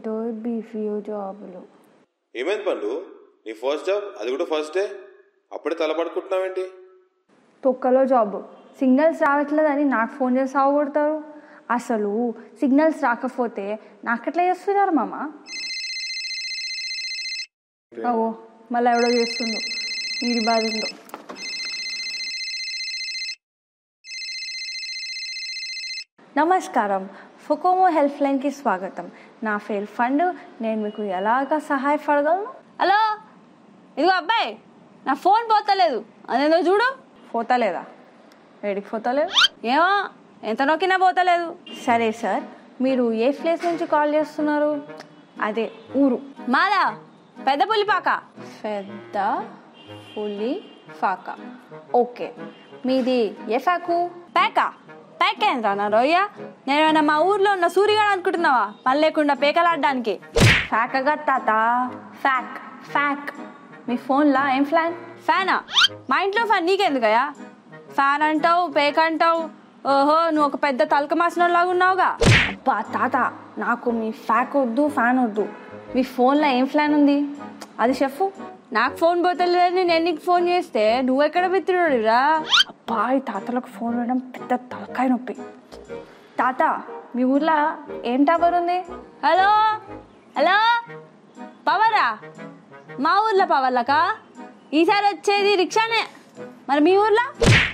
ఏంటో బీఫీఓ జాబులు ఏమైంది పండు నీ ఫస్ట్ జాబ్ అది కూడా ఫస్ట్ డే అప్పుడే తలపడుకుంటున్నావేంటి తొక్కలో జాబ్ సిగ్నల్స్ రావట్లేదని నాకు ఫోన్ చేసి సాగొడతారు అసలు సిగ్నల్స్ రాకపోతే నాకెట్లా చేస్తున్నారు మామ అవో మళ్ళీ ఎవడో చేస్తుండు వీడి బాధిందో నమస్కారం ఫుకోమో హెల్ప్ లైన్కి స్వాగతం నా ఫెయిల్ ఫండ్ నేను మీకు ఎలాగ సహాయపడగలను హలో ఇదిగో అబ్బాయి నా ఫోన్ పోతలేదు అదేదో చూడు పోతలేదా ఏడికి పోతలేదు ఏమో ఎంత నొక్కినా పోతలేదు సరే సార్ మీరు ఏ ప్లేస్ నుంచి కాల్ చేస్తున్నారు అదే ఊరు మాదా పెద్ద పులిపాక పెద్ద పులి ఫాక ఓకే మీది ఏ ఫాకు పేక పేక ఏంద్రా నా రొయ్య నేనేమైనా మా ఊర్లో ఉన్న సూర్యగాడు అనుకుంటున్నావా పని లేకుండా పేకలాడడానికి ఫాకగా తాత ఫ్యాక్ ఫ్యాక్ మీ ఫోన్లో ఏం ఫ్లాన్ ఫ్యానా మా ఇంట్లో ఫ్యాన్ నీకెందుకయ్యా ఫ్యాన్ అంటావు పేక అంటావు ఓహో నువ్వు ఒక పెద్ద తలక మాసిన లాగా ఉన్నావుగా అబ్బా తాత నాకు మీ ఫ్యాక్ వద్దు ఫ్యాన్ వద్దు మీ ఫోన్లో ఏం ఫ్లాన్ ఉంది అది చెప్పు నాకు ఫోన్ పోతలేదని నేను నీకు ఫోన్ చేస్తే నువ్వు ఎక్కడ బిత్తుడురా అబ్బా ఈ తాతలకు ఫోన్ వేయడం పెద్ద తలకాయ నొప్పి తాత మీ ఊర్లో ఏం టవర్ ఉంది హలో హలో పవరా మా ఊర్లో పవర్లకా ఈసారి వచ్చేది రిక్షానే మరి మీ ఊర్లో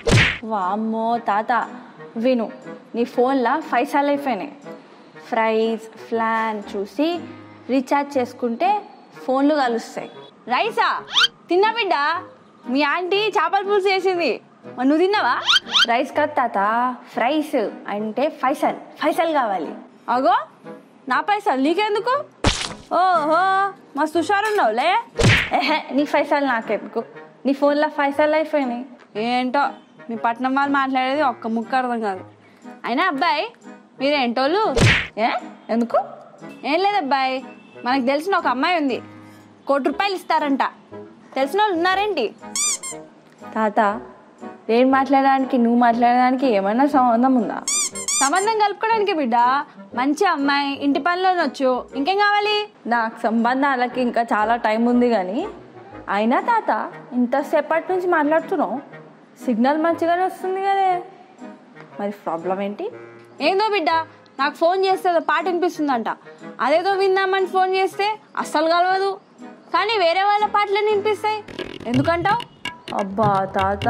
వామ్మో తాత విను నీ ఫోన్లో పైసలు అయిపోయినాయి ఫ్రైస్ ఫ్లాన్ చూసి రీఛార్జ్ చేసుకుంటే ఫోన్లు కలుస్తాయి రైసా తిన్నా బిడ్డ మీ ఆంటీ చేపల పులుసు చేసింది మరి నువ్వు తిన్నావా రైస్ కాదు తాత ఫ్రైస్ అంటే పైసల్ పైసలు కావాలి అగో నా పైసలు నీకెందుకు ఓహో మస్తు హుషారున్నావులే ఎహె నీ పైసలు నాకెందుకు నీ ఫోన్లో పైసలు అయిపోయినాయి ఏంటో మీ పట్నం వాళ్ళు మాట్లాడేది ఒక్క ముక్క అర్థం కాదు అయినా అబ్బాయి మీరేంటోళ్ళు ఏ ఎందుకు ఏం లేదు అబ్బాయి మనకు తెలిసిన ఒక అమ్మాయి ఉంది కోటి రూపాయలు ఇస్తారంట తెలిసిన వాళ్ళు ఉన్నారేంటి తాత నేను మాట్లాడడానికి నువ్వు మాట్లాడడానికి ఏమైనా సంబంధం ఉందా సంబంధం కలుపుకోవడానికి బిడ్డ మంచి అమ్మాయి ఇంటి పనిలో వచ్చు ఇంకేం కావాలి నాకు సంబంధాలకి ఇంకా చాలా టైం ఉంది కానీ అయినా తాత ఇంతసేపటి నుంచి మాట్లాడుతున్నావు సిగ్నల్ మంచిగానే వస్తుంది కదే మరి ప్రాబ్లం ఏంటి ఏందో బిడ్డ నాకు ఫోన్ చేస్తే ఏదో పాట వినిపిస్తుందంట అదేదో విందామని ఫోన్ చేస్తే అస్సలు కలవదు కానీ వేరే వాళ్ళ పాటలు వినిపిస్తాయి ఎందుకంటావు అబ్బా తాత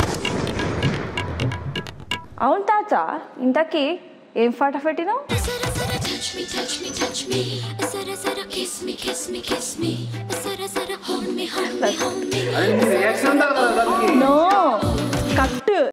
అవును తాత ఇంతకీ ఏం పాట పెట్టినావు Sara Sara touch me, touch me, touch me. Sara Sara kiss me, kiss me, kiss me. Sara Sara hold me, hold me, hold me.